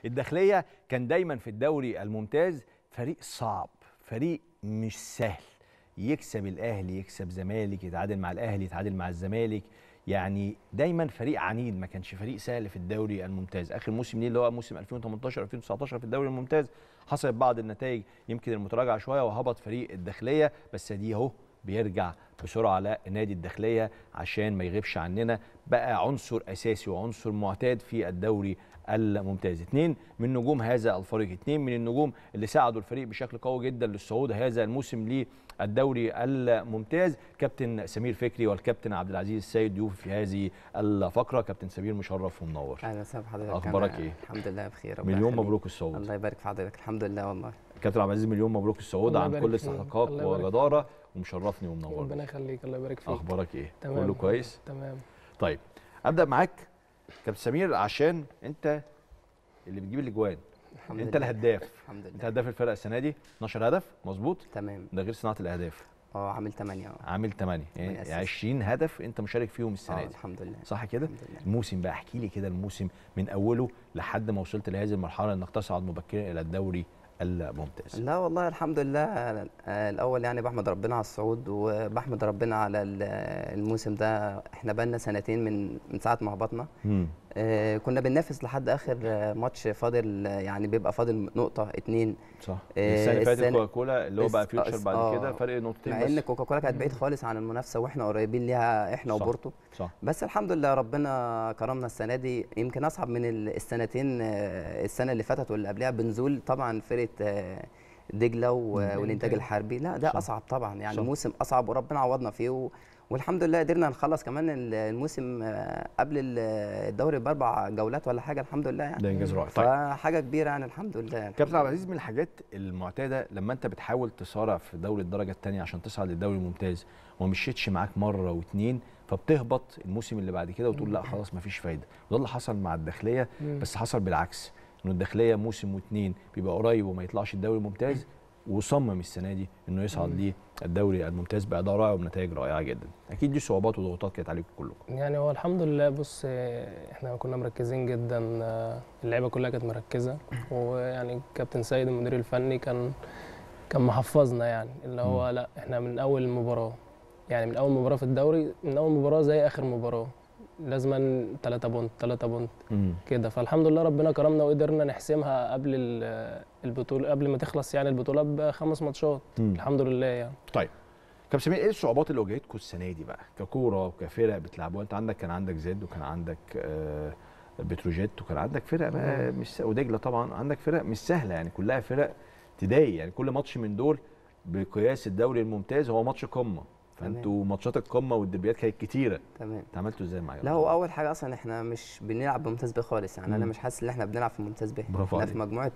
الداخليه كان دايما في الدوري الممتاز فريق صعب فريق مش سهل يكسب الاهلي يكسب زمالك يتعادل مع الاهلي يتعادل مع الزمالك يعني دايما فريق عنيد ما كانش فريق سهل في الدوري الممتاز اخر موسم ليه اللي هو موسم 2018 2019 في الدوري الممتاز حصلت بعض النتائج يمكن المتراجعه شويه وهبط فريق الداخليه بس دي اهو بيرجع بسرعه لنادي الداخليه عشان ما يغيبش عننا بقى عنصر اساسي وعنصر معتاد في الدوري الممتاز اثنين من نجوم هذا الفريق اثنين من النجوم اللي ساعدوا الفريق بشكل قوي جدا للصعود هذا الموسم للدوري الممتاز كابتن سمير فكري والكابتن عبد العزيز السيد ضيوف في هذه الفقره كابتن سمير مشرف ومنور اهلا وسهلا بحضرتك اخبارك أنا ايه الحمد لله بخير ربنا مليون يخليك. مبروك الصعود الله يبارك في حضرتك الحمد لله والله كابتن عبد العزيز مليون مبروك الصعود الله عن يبارك كل فيك. استحقاق الله يبارك وجداره ومشرفني ومنورني ربنا يخليك الله يبارك فيك اخبارك ايه تمام كله كويس تمام طيب ابدا معاك كابتن سمير عشان انت اللي بتجيب الاجوان الحمد انت لله الهداف الحمد انت لله هداف الفرقه السنه دي 12 هدف مظبوط تمام ده غير صناعه الاهداف اه عامل 8 اه عامل 8 تمانية يعني أسيست. 20 هدف انت مشارك فيهم السنه آه، دي الحمد لله صح كده الحمد لله الموسم بقى احكي لي كده الموسم من اوله لحد ما وصلت لهذه المرحله انك تصعد مبكرا الى الدوري الممتاز لا والله الحمد لله آه، الاول يعني بحمد ربنا على الصعود وبحمد ربنا على ال- الموسم ده احنا بقالنا سنتين من من ساعه ما هبطنا امم آه، كنا بننافس لحد اخر آه، ماتش فاضل آه، يعني بيبقى فاضل نقطه اتنين صح آه، السنه اللي فاتت السنة- كوكاكولا اللي هو بقى الس- فيوتشر الس- بعد آه، كده فرق نقطتين مع ان بس كوكاكولا كانت بعيد خالص عن المنافسه واحنا قريبين ليها احنا صح. وبورتو صح بس الحمد لله ربنا كرمنا السنه دي يمكن اصعب من ال- السنتين آه، السنه اللي فاتت واللي قبلها بنزول طبعا فرقه آه، دجله و- مم. والانتاج الحربي لا ده صح. اصعب طبعا يعني صح. موسم اصعب وربنا عوضنا فيه و... والحمد لله قدرنا نخلص كمان ال- الموسم آه، قبل ال- الدوري باربع جولات ولا حاجه الحمد لله يعني ده انجاز رائع طيب فحاجه كبيره يعني الحمد لله كابتن عبد العزيز من الحاجات المعتاده لما انت بتحاول تصارع في دوري الدرجه الثانيه عشان تصعد للدوري الممتاز وما مشيتش معاك مره واثنين فبتهبط الموسم اللي بعد كده وتقول لا خلاص مفيش فايده وده اللي حصل مع الداخليه مم. بس حصل بالعكس انه الداخليه موسم واثنين بيبقى قريب وما يطلعش الدوري الممتاز وصمم السنه دي انه يصعد للدوري الممتاز باداء رائع وبنتائج رائعه جدا اكيد دي صعوبات وضغوطات كانت عليكم كلكم يعني هو الحمد لله بص آه، احنا كنا مركزين جدا آه، اللعيبه كلها كانت مركزه ويعني كابتن سيد المدير الفني كان كان محفظنا يعني اللي هو لا احنا من اول مباراه يعني من اول مباراه في الدوري من اول مباراه زي اخر مباراه لازما 3 بونت 3 بونت امم كده فالحمد لله ربنا كرمنا وقدرنا نحسمها قبل ال- البطوله قبل ما تخلص يعني البطوله بخمس ماتشات الحمد لله يعني طيب كابتن سمير ايه الصعوبات اللي واجهتكم السنه دي بقى ككوره وكفرق بتلعبوها انت عندك كان عندك زد وكان عندك آه بتروجيت وكان عندك فرق بقى مش س- ودجله طبعا عندك فرق مش سهله يعني كلها فرق تضايق يعني كل ماتش من دول بقياس الدوري الممتاز هو ماتش قمه فانتوا ماتشات القمه والدربيات كانت كتيره تمام انت عملتوا ازاي معايا لا هو اول حاجه اصلا احنا مش بنلعب بممتاز ب خالص يعني انا مم. مش حاسس ان احنا بنلعب في ممتاز ب برافو احنا عليك. في مجموعه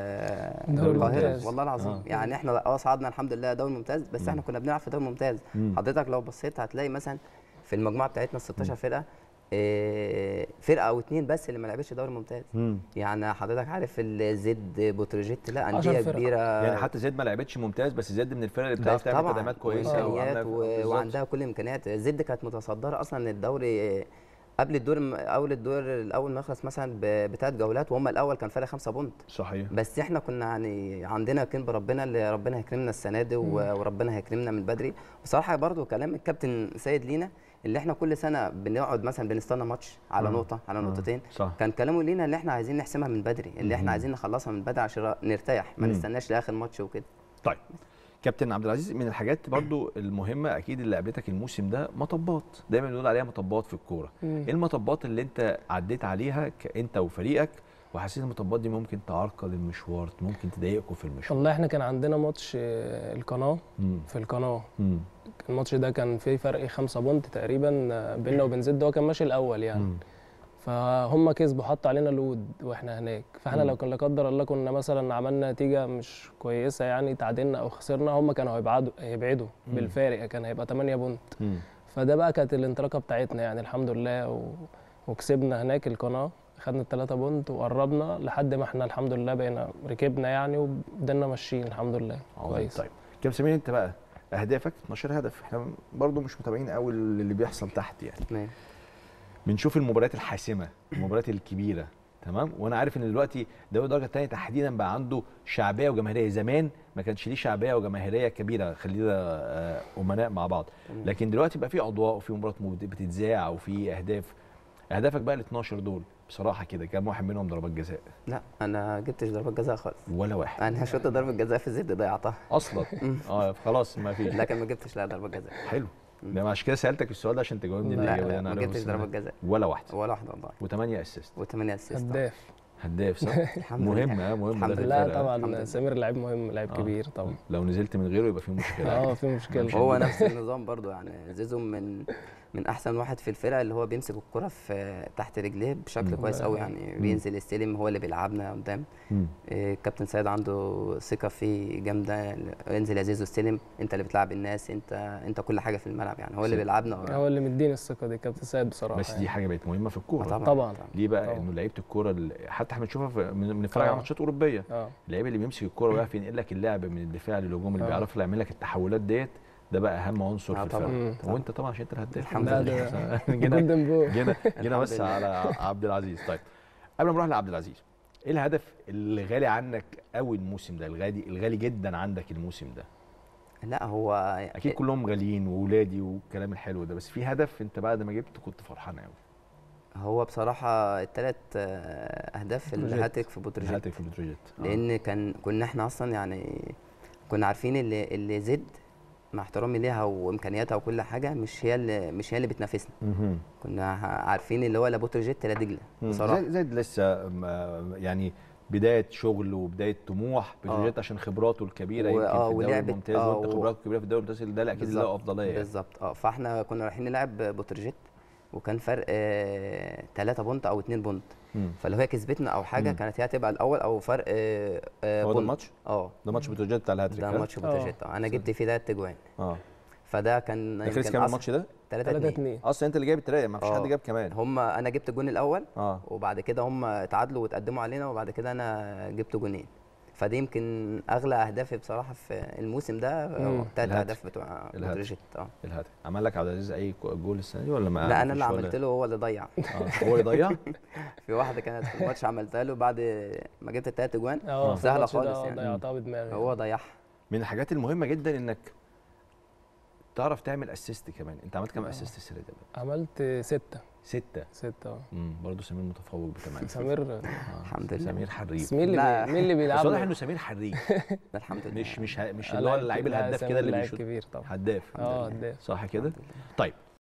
آه، دوري القاهره ممتاز. والله العظيم آه. يعني احنا اه صعدنا الحمد لله دوري ممتاز بس مم. احنا كنا بنلعب في دوري ممتاز مم. حضرتك لو بصيت هتلاقي مثلا في المجموعه بتاعتنا ال 16 فرقه آه، فرقه او اتنين بس اللي ما لعبتش دوري ممتاز مم. يعني حضرتك عارف الزد بوتروجيت لا عشر انديه فرق. كبيره يعني حتى زد ما لعبتش ممتاز بس زد من الفرق اللي ده بتعرف تعمل طبعاً، تدعيمات كويسه وامكانيات وعاملة- و... بالظبط. وعندها كل الامكانيات زد كانت متصدره اصلا الدوري قبل الدور اول الدور الاول ما يخلص مثلا ب- بثلاث جولات وهم الاول كان فارق خمسة بونت صحيح بس احنا كنا يعني عندنا يقين بربنا اللي ربنا هيكرمنا السنه دي و- وربنا هيكرمنا من بدري بصراحه برضو كلام الكابتن سيد لينا اللي احنا كل سنه بنقعد مثلا بنستنى ماتش على آه. نقطه على آه. نقطتين صح كان كلامه لينا اللي احنا عايزين نحسمها من بدري اللي مم. احنا عايزين نخلصها من بدري عشان نرتاح ما مم. نستناش لاخر ماتش وكده طيب كابتن عبد العزيز من الحاجات برضو المهمه اكيد اللي قابلتك الموسم ده مطبات دايما بنقول عليها مطبات في الكوره مم. ايه المطبات اللي انت عديت عليها ك- انت وفريقك وحسيت المطبات دي ممكن تعرقل المشوار ممكن تضايقكم في المشوار والله احنا كان عندنا ماتش آه، القناه مم. في القناه مم. الماتش ده كان فيه فرق خمسة بونت تقريبا آه، بيننا وبين زد هو كان ماشي الاول يعني مم. فهم كسبوا حطوا علينا لود واحنا هناك فاحنا مم. لو كان لا قدر الله كنا مثلا عملنا نتيجه مش كويسه يعني تعادلنا او خسرنا هم كانوا هيبعدوا هيبعدوا مم. بالفارق كان هيبقى 8 بونت مم. فده بقى كانت الانطلاقه بتاعتنا يعني الحمد لله و... وكسبنا هناك القناه خدنا الثلاثة بونت وقربنا لحد ما احنا الحمد لله بقينا ركبنا يعني وفضلنا ماشيين الحمد لله عظيم. كويس طيب كابتن سمير انت بقى اهدافك 12 هدف احنا برضو مش متابعين قوي اللي بيحصل تحت يعني تمام بنشوف المباريات الحاسمه المباريات الكبيره تمام وانا عارف ان دلوقتي دوري الدرجه الثانيه تحديدا بقى عنده شعبيه وجماهيريه زمان ما كانش ليه شعبيه وجماهيريه كبيره خلينا آه، امناء مع بعض تمام. لكن دلوقتي بقى في اضواء وفي مباراه مبت- بتتذاع وفي اهداف اهدافك بقى ال 12 دول بصراحه كده كام واحد منهم ضربات جزاء لا انا جبتش ضربات جزاء خالص ولا واحد انا شوت ضربه جزاء في الزد ضيعتها اصلا اه خلاص ما فيش لكن ما جبتش لا ضربه جزاء حلو ده عشان كده سالتك السؤال ده عشان تجاوبني لا، الاجابه لا دي انا ما عارفها جبتش بس ضربه أنا- جزاء ولا واحده ولا واحده والله وثمانيه اسيست وثمانية اسيست هداف هداف صح الحمد مهم لله اه مهم الحمد ده في لله. لا الفرقة. الحمد طبعا لله. سمير لعيب مهم لعيب آه. كبير طبعا لو نزلت من غيره يبقى في مشكله اه في مشكله هو نفس النظام برضو يعني زيزو من من احسن واحد في الفرقه اللي هو بيمسك الكره في تحت رجليه بشكل مم. كويس قوي يعني بينزل يستلم هو اللي بيلعبنا قدام مم. إيه، الكابتن سيد عنده ثقه فيه جامده انزل يا زيزو استلم انت اللي بتلعب الناس انت انت كل حاجه في الملعب يعني هو اللي سيد. بيلعبنا هو اللي مديني الثقه دي كابتن سيد بصراحه بس دي يعني. حاجه بقت مهمه في الكوره طبعا طبعاً. ليه بقى طبعاً. انه لعيبه الكوره اللي- حتى احنا بنشوفها في- من- بنتفرج على آه. ماتشات اوروبيه اه اللعيب اللي بيمسك الكوره ويعرف ينقل لك اللعب من الدفاع للهجوم اللي آه. بيعرف يعمل لك التحولات ديت ده بقى اهم عنصر آه في طبعاً. الفرقه مم. طب وانت طبعا عشان انت الهداف الحمد لا، لله. ده- جينا جولدن بول جينا جينا الحمد بس لله. على عبد العزيز طيب قبل ما نروح لعبد العزيز ايه الهدف اللي غالي عنك قوي الموسم ده الغالي الغالي جدا عندك الموسم ده لا هو اكيد كلهم غاليين واولادي والكلام الحلو ده بس في هدف انت بعد ما جبت كنت فرحان قوي هو بصراحه الثلاث اهداف بتروجيت. الهاتريك في بوتروجيت هاتك في بتروجيت آه. لان كان كنا احنا اصلا يعني كنا عارفين اللي اللي زد مع احترامي ليها وامكانياتها وكل حاجه مش هي اللي مش هي اللي بتنافسنا مهم. كنا عارفين اللي هو لا بوتروجيت لا دجله بصراحه زي زي لسه م- يعني بدايه شغل وبدايه طموح بتروجيت عشان خبراته الكبيره و- يمكن آه، في الدوري ولعبة- الممتاز آه، وانت و- خبراتك كبيره في الدوري الممتاز ده اكيد له بالظبط، افضليه يعني بالظبط اه فاحنا كنا رايحين نلعب بوتروجيت وكان فرق 3 بونت او 2 بونت مم. فلو هي كسبتنا او حاجه مم. كانت هي هتبقى الاول او فرق آه، آه، هو ده بونت. الماتش اه ده ماتش بتروجيت بتاع الهاتريك ده ها؟ ماتش بوتروجيت آه. انا جبت فيه ثلاث اجوان اه فده كان ده خلص كام الماتش ده 3 3 2 2 اصلا انت اللي جايب التلاته ما فيش حد آه. جاب كمان هم انا جبت الجون الاول اه وبعد كده هم اتعادلوا وتقدموا علينا وبعد كده انا جبت جونين فدي يمكن اغلى اهدافي بصراحه في الموسم ده مم. ثلاث الهاتريك. اهداف بتوع الهاتريك. بوتروجيت اه الهاتريك عمل لك عبد العزيز اي كو- جول السنه دي ولا ما لا انا مفيش اللي ولا- عملت له هو اللي ضيع آه. هو اللي ضيع في واحده كانت في الماتش عملتها له بعد ما جبت الثلاث اجوان اه في سهلة الماتش ده خالص آه، يعني. ضيعتها بدماغي هو ضيعها من الحاجات المهمه جدا انك تعرف تعمل اسيست كمان انت عملت كام آه. اسيست السنه دي بقى؟ عملت ستة سته ستة اه امم برضه سمير متفوق بكمان سمير آه. الحمد لله. سمير حريف بس مين اللي لا. بي... مين اللي بس بيلعب واضح انه سمير حريف الحمد لله مش مش ه- مش آه، اللي هو لعيب- اللعيب لا، الهداف سمير كده اللي لعيب بيشوط كبير طبعا هداف اه لله. هداف صح كده طيب